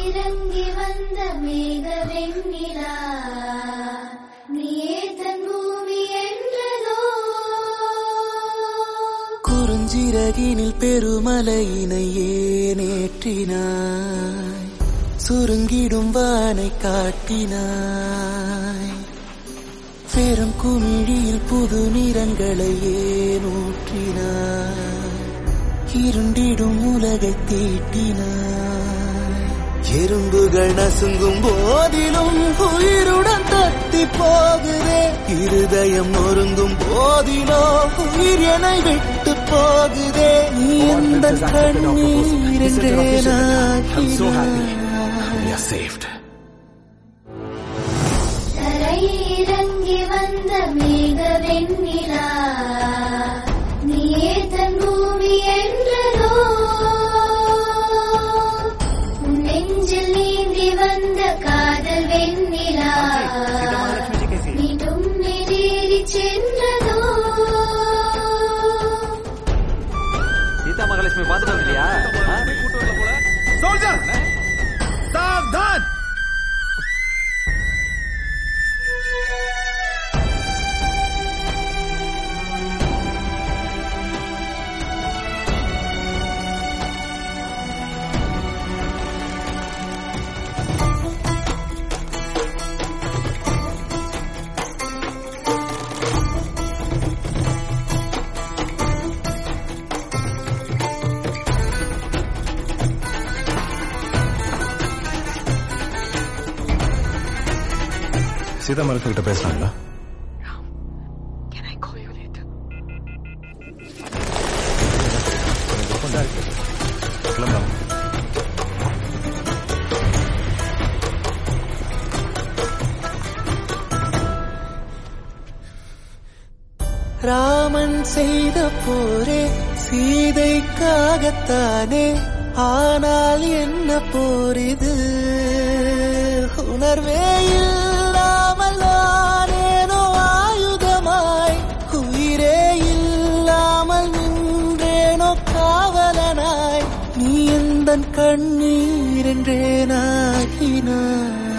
இறங்கி வந்த மேக வெண்ணிலா நீயே தன் பூமி என்றதோ குறுஞ்சிறகினில் பெருமலையினை ஏனேற்றினாய் சுருங்கிடும் வானை காட்டினாய் பெரும் குமிழியில் புது நிறங்களை ஏனூற்றினாய் இருண்டிடும் உலகை தீட்டினாய் எறும்புகள் நசுங்கும் போதிலும் உயிருடன் தத்தி போகுதே இருதயம் நொறுங்கும் போதிலோ உயிர் என விட்டு போகுதே நீ எந்த கண்ணீர் என்றே I'm so happy. We நாக்கினாய். are saved. தரை இறங்கி வந்த மேக வெண்ணிலா நீயே தன் பூமி என்றதோ உன் நெஞ்சில் நீந்தி வந்த காதல் வெண்ணிலா மீண்டும் எதிரி சென்றதோ சீதா மகாலட்சுமி பாத்துட்டு வரலையா Soldier! Savdhan! சீதா மரத்து கிட்ட பேசுறாங்களா கிளம்பலாம் ராமன் செய்த போரே சீதைக்காகத்தானே ஆனால் என்ன போர் இது உணர்வே இல்லாமல் ஆனேனோ ஆயுதமாய் உயிரே இல்லாமல் நின்றேனோ காவலனாய் நீ எந்த கண்ணீர் என்றே நாகினாய்